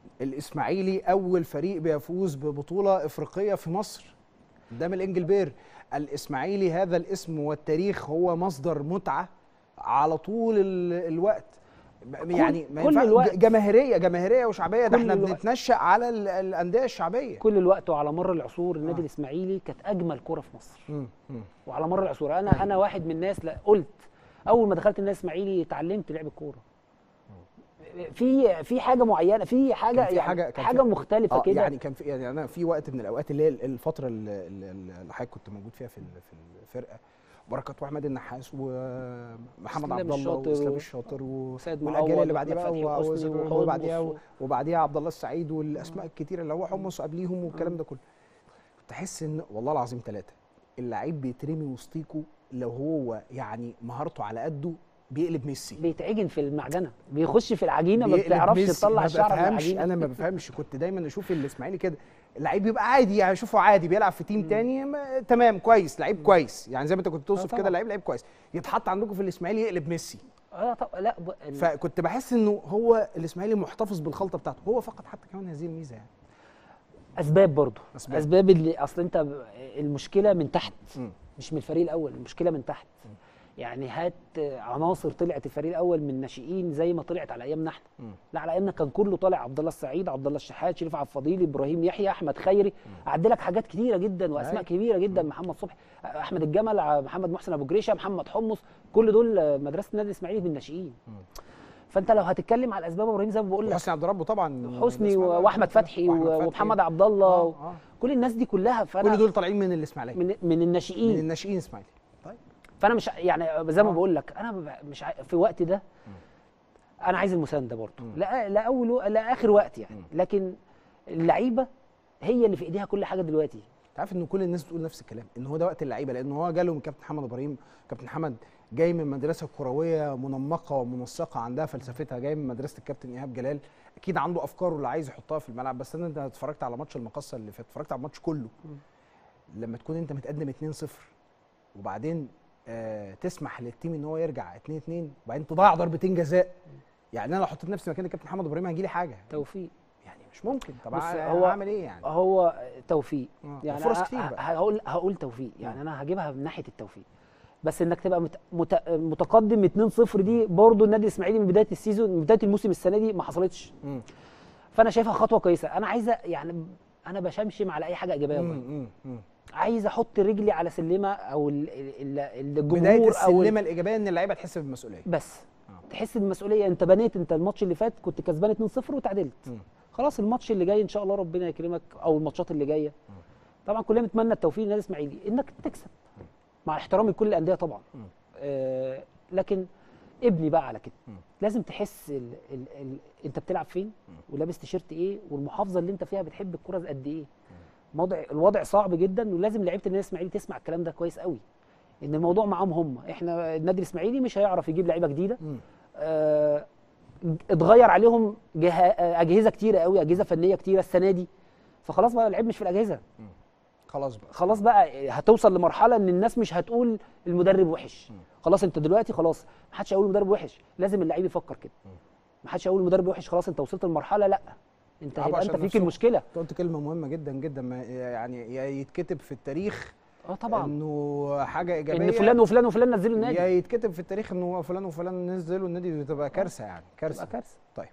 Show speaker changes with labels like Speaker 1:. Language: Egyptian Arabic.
Speaker 1: الاسماعيلي اول فريق بيفوز ببطوله افريقيه في مصر قدام الانجلبير الاسماعيلي هذا الاسم والتاريخ هو مصدر متعه على طول ال- الوقت يعني ما
Speaker 2: كل
Speaker 1: ينفع-
Speaker 2: الوقت.
Speaker 1: جماهيريه جماهيريه وشعبيه ده
Speaker 2: كل
Speaker 1: احنا
Speaker 2: الوقت.
Speaker 1: بنتنشأ على ال- الانديه الشعبيه
Speaker 2: كل الوقت وعلى مر العصور النادي
Speaker 1: آه.
Speaker 2: الاسماعيلي كانت اجمل كره في مصر
Speaker 1: مم. مم.
Speaker 2: وعلى مر العصور انا انا واحد من الناس لا قلت اول ما دخلت النادي الاسماعيلي اتعلمت لعب الكوره في في حاجه معينه في حاجه
Speaker 1: كان في
Speaker 2: يعني
Speaker 1: حاجة- كان
Speaker 2: حاجه
Speaker 1: في-
Speaker 2: مختلفه
Speaker 1: اه
Speaker 2: كده
Speaker 1: يعني كان في يعني انا في وقت من الاوقات اللي هي الفتره اللي, اللي حضرتك كنت موجود فيها في ال- في الفرقه بركات واحمد النحاس ومحمد
Speaker 2: إسلام
Speaker 1: عبد الله
Speaker 2: الشاطر
Speaker 1: واسلام
Speaker 2: و-
Speaker 1: الشاطر و-
Speaker 2: وسيد
Speaker 1: والاجيال
Speaker 2: معوض
Speaker 1: اللي بعديها بقى
Speaker 2: وأحمد فتحي
Speaker 1: و-
Speaker 2: وحسني
Speaker 1: و-
Speaker 2: وحمص
Speaker 1: وبعديها
Speaker 2: و-
Speaker 1: وبعديها عبد الله السعيد والاسماء الكتيره اللي هو حمص قبليهم والكلام ده كله كنت احس ان والله العظيم ثلاثه اللعيب بيترمي وسطيكوا لو هو يعني مهارته على قده بيقلب ميسي
Speaker 2: بيتعجن في المعجنه بيخش في العجينه ما
Speaker 1: بيقلب
Speaker 2: بتعرفش
Speaker 1: ميسي.
Speaker 2: تطلع
Speaker 1: ما
Speaker 2: الشعر من
Speaker 1: بفهمش
Speaker 2: العجينه
Speaker 1: انا ما بفهمش كنت دايما اشوف الاسماعيلي كده اللعيب بيبقى عادي يعني اشوفه عادي بيلعب في تيم تاني ما تمام كويس لعيب كويس يعني زي ما انت كنت توصف
Speaker 2: طبعا.
Speaker 1: كده لعيب لعيب كويس يتحط عندكم في الاسماعيلي يقلب ميسي
Speaker 2: اه طب لا ب... ال-
Speaker 1: فكنت بحس انه هو الاسماعيلي محتفظ بالخلطه بتاعته هو فقط حتى كمان هذه الميزه يعني
Speaker 2: اسباب برضو
Speaker 1: أسباب.
Speaker 2: اسباب, اللي اصل انت ب- المشكله من تحت
Speaker 1: مم.
Speaker 2: مش من الفريق الاول المشكله من تحت يعني هات عناصر طلعت الفريق الاول من ناشئين زي ما طلعت على ايامنا احنا
Speaker 1: مم.
Speaker 2: لا على ايامنا كان كله طالع عبد الله السعيد عبد الله الشحات شريف عبد الفضيل ابراهيم يحيى احمد خيري اعد لك حاجات كتيره جدا واسماء
Speaker 1: أيوة.
Speaker 2: كبيره جدا محمد صبحي احمد الجمل ع- محمد محسن ابو جريشه محمد حمص كل دول مدرسه النادي الاسماعيلي من الناشئين فانت لو هتتكلم على الاسباب ابراهيم زي ما بقول لك
Speaker 1: حسني عبد ربه طبعا
Speaker 2: حسني
Speaker 1: الإسماعيلي.
Speaker 2: واحمد فتحي
Speaker 1: وأحمد فتحي.
Speaker 2: ومحمد عبد الله
Speaker 1: آه، آه.
Speaker 2: كل الناس دي كلها فانا
Speaker 1: كل دول طالعين من الاسماعيليه من,
Speaker 2: من من الناشئين
Speaker 1: الناشئين اسماعيلي طيب
Speaker 2: فانا مش يعني زي ما
Speaker 1: آه.
Speaker 2: بقول لك انا ببقى مش عا- في الوقت ده انا عايز المسانده برضه
Speaker 1: مم.
Speaker 2: لا لا اول و- لا اخر وقت يعني
Speaker 1: مم.
Speaker 2: لكن اللعيبه هي اللي في ايديها كل حاجه دلوقتي
Speaker 1: انت عارف ان كل الناس بتقول نفس الكلام ان هو ده وقت اللعيبه لان هو جاله من كابتن محمد ابراهيم كابتن محمد جاي من مدرسه كرويه منمقه ومنسقه عندها فلسفتها جاي من مدرسه الكابتن ايهاب جلال اكيد عنده افكاره اللي عايز يحطها في الملعب بس انا انت اتفرجت على ماتش المقصه اللي فات اتفرجت على الماتش كله لما تكون انت متقدم 2-0 وبعدين آه تسمح للتيم ان هو يرجع 2-2 وبعدين تضيع ضربتين جزاء يعني انا لو حطيت نفسي مكان الكابتن محمد ابراهيم هيجي لي حاجه
Speaker 2: توفيق
Speaker 1: يعني مش ممكن طب
Speaker 2: بص،
Speaker 1: هو
Speaker 2: هو-
Speaker 1: اعمل ايه يعني
Speaker 2: هو توفيق
Speaker 1: آه،
Speaker 2: يعني
Speaker 1: فرص
Speaker 2: أنا
Speaker 1: كتير
Speaker 2: ه-
Speaker 1: بقى.
Speaker 2: هقول هقول توفيق يعني
Speaker 1: مم.
Speaker 2: انا هجيبها من ناحيه التوفيق بس انك تبقى مت... مت... متقدم 2-0 دي برضه النادي الاسماعيلي من بدايه السيزون من بدايه الموسم السنه دي ما حصلتش
Speaker 1: مم.
Speaker 2: فانا شايفها خطوه كويسه انا عايزه يعني انا بشمشم على اي حاجه ايجابيه
Speaker 1: مم،
Speaker 2: والله.
Speaker 1: مم، مم.
Speaker 2: عايز احط رجلي على سلمه او ال- ال- ال-
Speaker 1: بدايه
Speaker 2: الجمهور او ال-
Speaker 1: السلمه الايجابيه ان اللعيبه تحس بالمسؤوليه
Speaker 2: بس
Speaker 1: آه.
Speaker 2: تحس بالمسؤوليه انت بنيت انت الماتش اللي فات كنت كسبان 2-0 وتعادلت
Speaker 1: مم.
Speaker 2: خلاص الماتش اللي جاي ان شاء الله ربنا يكرمك او الماتشات اللي جايه طبعا كلنا بنتمنى التوفيق للنادي الاسماعيلي انك تكسب مع احترامي لكل الانديه طبعا
Speaker 1: مم.
Speaker 2: آه لكن ابني بقى على كده
Speaker 1: مم.
Speaker 2: لازم تحس ال ال ال انت بتلعب فين ولابس تيشيرت ايه والمحافظه اللي انت فيها بتحب الكوره قد ايه موضع الوضع صعب جدا ولازم لعيبه النادي الاسماعيلي تسمع الكلام ده كويس قوي ان الموضوع معاهم هم احنا النادي الاسماعيلي مش هيعرف يجيب لعيبه جديده
Speaker 1: مم.
Speaker 2: آه، اتغير عليهم جه... آه، اجهزه كتيره قوي اجهزه فنيه كتيره السنه دي فخلاص بقى العيب مش في الاجهزه
Speaker 1: خلاص بقى
Speaker 2: خلاص بقى هتوصل لمرحله ان الناس مش هتقول المدرب وحش خلاص انت دلوقتي خلاص ما حدش هيقول المدرب وحش لازم اللعيب يفكر كده ما حدش هيقول المدرب وحش خلاص انت وصلت لمرحله لا انت
Speaker 1: يلعبوا
Speaker 2: هيبقى انت
Speaker 1: عشان
Speaker 2: فيك
Speaker 1: نفسهم.
Speaker 2: المشكله
Speaker 1: انت قلت كلمه مهمه جدا جدا ما يعني يا يتكتب في التاريخ
Speaker 2: اه طبعا
Speaker 1: انه حاجه ايجابيه
Speaker 2: ان فلان وفلان وفلان نزلوا النادي
Speaker 1: يا يتكتب في التاريخ انه هو فلان وفلان نزلوا النادي تبقى كارثه يعني كارثه
Speaker 2: تبقى كارثه
Speaker 1: طيب